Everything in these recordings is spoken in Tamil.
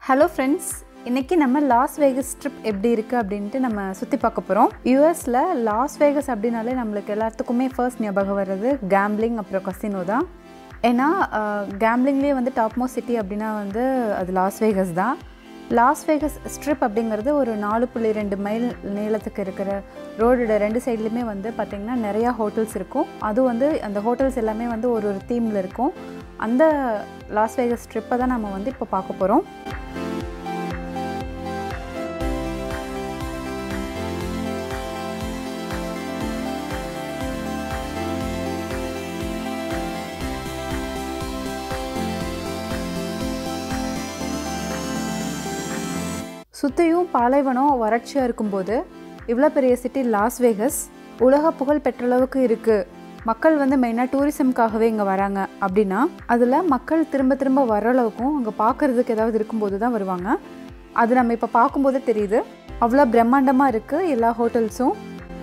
ஹலோ ஃப்ரெண்ட்ஸ் இன்றைக்கி நம்ம லாஸ் வேகஸ் ட்ரிப் எப்படி இருக்குது அப்படின்ட்டு நம்ம சுற்றி பார்க்க போகிறோம் யூஎஸில் லாஸ் வேகஸ் அப்படின்னாலே நம்மளுக்கு எல்லாத்துக்குமே ஃபர்ஸ்ட் ஞாபகம் வர்றது கேம்பிளிங் அப்புறம் கசினோ தான் ஏன்னா கேம்பிளிங்லேயே வந்து டாப் மோஸ்ட் சிட்டி அப்படின்னா வந்து அது லாஸ் வேகஸ் தான் லாஸ் வேகஸ் ஸ்ட்ரிப் அப்படிங்கிறது ஒரு நாலு புள்ளி ரெண்டு மைல் நீளத்துக்கு இருக்கிற ரோடோட ரெண்டு சைட்லேயுமே வந்து பார்த்திங்கன்னா நிறையா ஹோட்டல்ஸ் இருக்கும் அது வந்து அந்த ஹோட்டல்ஸ் எல்லாமே வந்து ஒரு ஒரு தீமில் இருக்கும் அந்த லாஸ் வேகஸ் ட்ரிப்பை தான் நம்ம வந்து இப்போ பார்க்க போகிறோம் சுற்றியும் பாலைவனம் வறட்சியாக இருக்கும்போது இவ்வளோ பெரிய சிட்டி லாஸ் வேகஸ் உலக புகழ் பெற்றளவுக்கு இருக்குது மக்கள் வந்து மெயினாக டூரிசம்காகவே இங்கே வராங்க அப்படின்னா அதில் மக்கள் திரும்ப திரும்ப வர அளவுக்கும் அங்கே பார்க்குறதுக்கு ஏதாவது இருக்கும்போது தான் வருவாங்க அது நம்ம இப்போ பார்க்கும்போது தெரியுது அவ்வளோ பிரம்மாண்டமாக இருக்குது எல்லா ஹோட்டல்ஸும்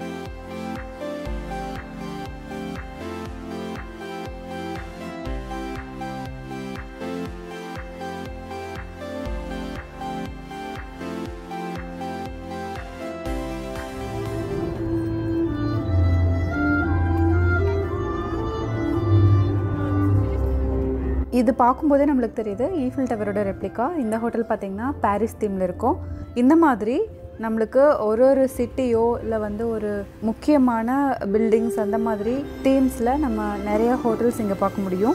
இது பார்க்கும்போதே நம்மளுக்கு தெரியுது ஈஃபில் டவரோட ரெப்ளிகா இந்த ஹோட்டல் பார்த்திங்கன்னா பாரிஸ் தீமில் இருக்கும் இந்த மாதிரி நம்மளுக்கு ஒரு ஒரு சிட்டியோ இல்லை வந்து ஒரு முக்கியமான பில்டிங்ஸ் அந்த மாதிரி தீம்ஸில் நம்ம நிறையா ஹோட்டல்ஸ் இங்கே பார்க்க முடியும்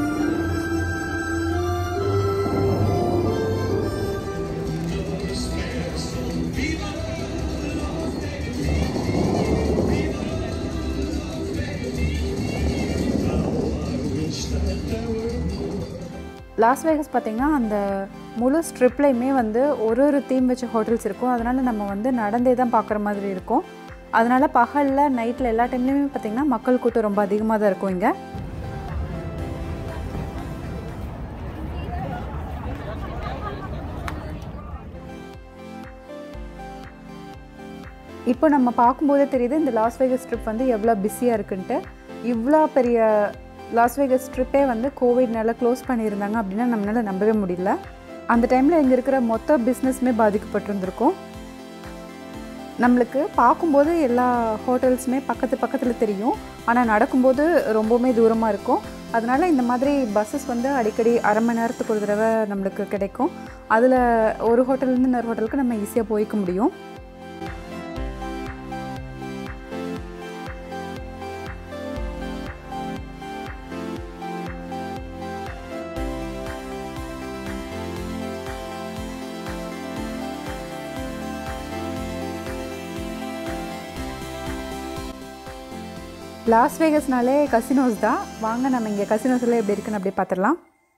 லாஸ் வேகஸ் பார்த்திங்கன்னா அந்த முழு ஸ்ட்ரிப்லேயுமே வந்து ஒரு ஒரு தீம் வச்ச ஹோட்டல்ஸ் இருக்கும் அதனால் நம்ம வந்து நடந்தே தான் பார்க்குற மாதிரி இருக்கும் அதனால் பகலில் நைட்டில் எல்லா டைம்லேயுமே பார்த்திங்கன்னா மக்கள் கூட்டம் ரொம்ப அதிகமாக தான் இருக்கும் இங்கே இப்போ நம்ம பார்க்கும்போதே தெரியுது இந்த லாஸ் வேகஸ் ட்ரிப் வந்து எவ்வளோ பிஸியாக இருக்குன்ட்டு இவ்வளோ பெரிய லாஸ் வேகஸ் ட்ரிப்பே வந்து கோவிட்னால க்ளோஸ் பண்ணியிருந்தாங்க அப்படின்னா நம்மளால் நம்பவே முடியல அந்த டைமில் இங்கே இருக்கிற மொத்த பிஸ்னஸுமே பாதிக்கப்பட்டிருந்திருக்கும் நம்மளுக்கு பார்க்கும்போது எல்லா ஹோட்டல்ஸுமே பக்கத்து பக்கத்தில் தெரியும் ஆனால் நடக்கும்போது ரொம்பவுமே தூரமாக இருக்கும் அதனால் இந்த மாதிரி பஸ்ஸஸ் வந்து அடிக்கடி அரை மணி நேரத்துக்கு ஒரு தடவை நம்மளுக்கு கிடைக்கும் அதில் ஒரு ஹோட்டல்லேருந்து இன்னொரு ஹோட்டலுக்கு நம்ம ஈஸியாக போய்க்க முடியும் லாஸ் வேகஸ்னாலே கசினோஸ் தான் வாங்க நம்ம இங்கே கசினோஸில் எப்படி இருக்குன்னு அப்படியே பார்த்துடலாம்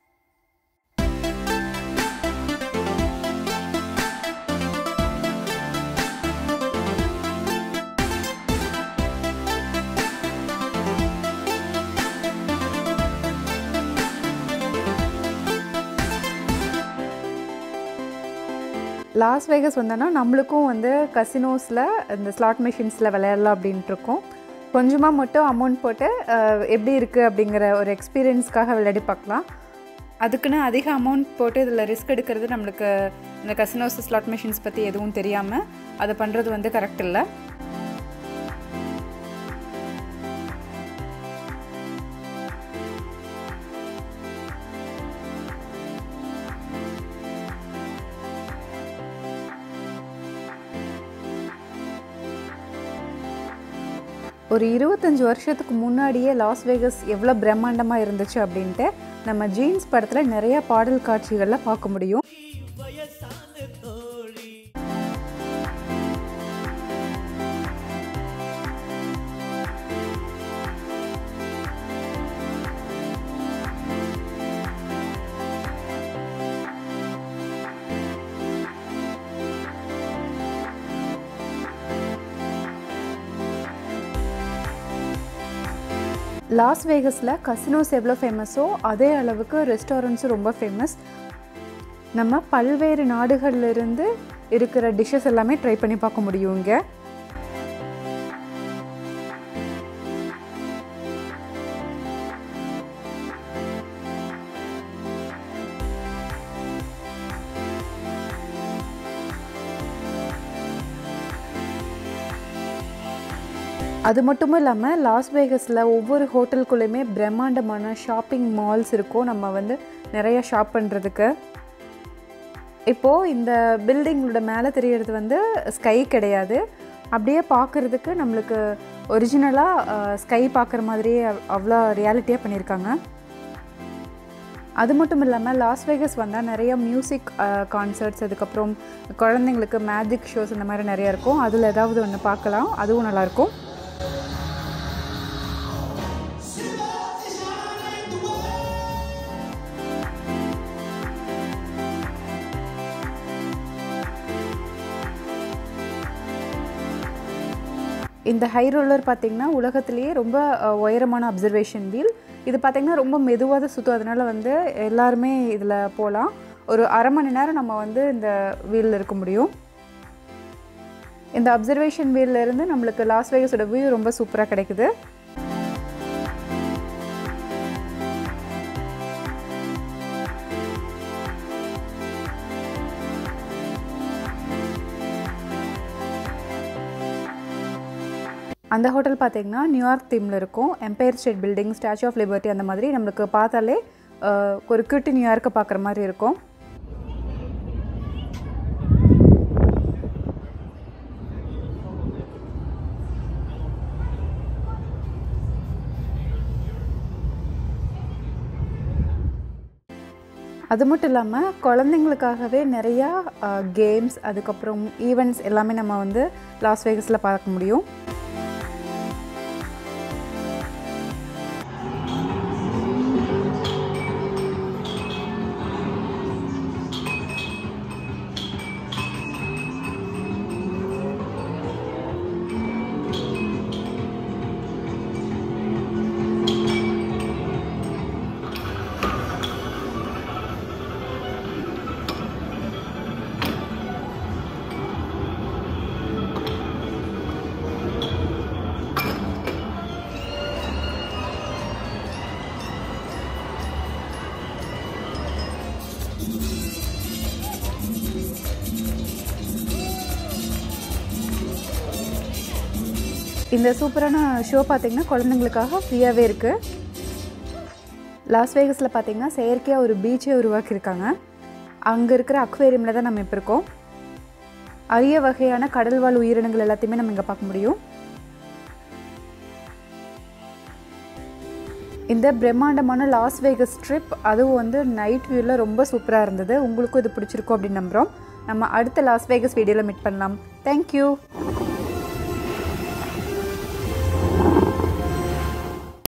லாஸ் வேகஸ் வந்தோன்னா நம்மளுக்கும் வந்து கசினோஸில் இந்த ஸ்லாட் மிஷின்ஸில் விளையாடலாம் அப்படின்ட்டு இருக்கோம் கொஞ்சமாக மட்டும் அமௌண்ட் போட்டு எப்படி இருக்குது அப்படிங்கிற ஒரு எக்ஸ்பீரியன்ஸ்க்காக விளையாடி பார்க்கலாம் அதுக்குன்னு அதிக அமௌண்ட் போட்டு இதில் ரிஸ்க் எடுக்கிறது நம்மளுக்கு இந்த கசினோஸ் ஸ்லாட் மிஷின்ஸ் பற்றி எதுவும் தெரியாமல் அதை பண்ணுறது வந்து கரெக்ட் இல்லை ஒரு இருபத்தஞ்சி வருஷத்துக்கு முன்னாடியே லாஸ் வேகஸ் எவ்வளோ பிரம்மாண்டமாக இருந்துச்சு அப்படின்ட்டு நம்ம ஜீன்ஸ் படத்தில் நிறைய பாடல் காட்சிகளில் பார்க்க முடியும் லாஸ் வேகஸில் கசினோஸ் எவ்வளோ ஃபேமஸோ அதே அளவுக்கு ரெஸ்டாரண்ட்ஸும் ரொம்ப ஃபேமஸ் நம்ம பல்வேறு நாடுகள்லேருந்து இருக்கிற டிஷ்ஷஸ் எல்லாமே ட்ரை பண்ணி பார்க்க முடியும் இங்கே அது மட்டும் இல்லாமல் லாஸ் வேகஸில் ஒவ்வொரு ஹோட்டலுக்குள்ளேயுமே பிரம்மாண்டமான ஷாப்பிங் மால்ஸ் இருக்கும் நம்ம வந்து நிறைய ஷாப் பண்ணுறதுக்கு இப்போது இந்த பில்டிங்களோட மேலே தெரியறது வந்து ஸ்கை கிடையாது அப்படியே பார்க்குறதுக்கு நம்மளுக்கு ஒரிஜினலாக ஸ்கை பார்க்குற மாதிரியே அவ்- அவ்வளோ ரியாலிட்டியாக பண்ணியிருக்காங்க அது மட்டும் இல்லாமல் லாஸ் வேகஸ் வந்தால் நிறைய மியூசிக் கான்சர்ட்ஸ் அதுக்கப்புறம் குழந்தைங்களுக்கு மேஜிக் ஷோஸ் இந்த மாதிரி நிறையா இருக்கும் அதில் ஏதாவது ஒன்று பார்க்கலாம் அதுவும் நல்லாயிருக்கும் இந்த ஹை ரோலர் பார்த்தீங்கன்னா உலகத்திலேயே ரொம்ப அஹ், உயரமான அப்சர்வேஷன் வீல் இது பார்த்தீங்கன்னா ரொம்ப மெதுவாக தான் சுற்றும் அதனால வந்து எல்லாருமே இதில் போகலாம் ஒரு அரை மணி நேரம் நம்ம வந்து இந்த வீலில் இருக்க முடியும் இந்த அப்சர்வேஷன் வீல்ல இருந்து நம்மளுக்கு லாஸ் வேகஸோட வியூ ரொம்ப சூப்பராக கிடைக்குது அந்த ஹோட்டல் பார்த்தீங்கன்னா நியூயார்க் தீமில் இருக்கும் Empire State Building Statue of Liberty அந்த மாதிரி நம்மளுக்கு பார்த்தாலே அஹ், ஒரு கிட்டு நியூயார்க்கை பார்க்குற மாதிரி இருக்கும் அது மட்டும் இல்லாமல் குழந்தைங்களுக்காகவே நிறையா கேம்ஸ் அதுக்கப்புறம் ஈவெண்ட்ஸ் எல்லாமே நம்ம வந்து லாஸ் வேகஸில் பார்க்க முடியும் இந்த சூப்பரான ஷோ பார்த்தீங்கன்னா குழந்தைங்களுக்காக ஃப்ரீயாகவே இருக்குது லாஸ் வேகஸில் பார்த்தீங்கன்னா செயற்கையாக ஒரு பீச்சே உருவாக்கியிருக்காங்க அங்கே இருக்கிற அக்வேரியமில் தான் நம்ம இப்போ இருக்கோம் அரிய வகையான கடல்வாழ் உயிரினங்கள் எல்லாத்தையுமே நம்ம இங்கே பார்க்க முடியும் இந்த பிரம்மாண்டமான லாஸ் வேகஸ் ட்ரிப் அதுவும் வந்து நைட் வியூவில் ரொம்ப சூப்பராக இருந்தது உங்களுக்கும் இது பிடிச்சிருக்கும் அப்படின்னு நம்புகிறோம் நம்ம அடுத்த லாஸ் வேகஸ் வீடியோவில் மீட் பண்ணலாம் தேங்க்யூ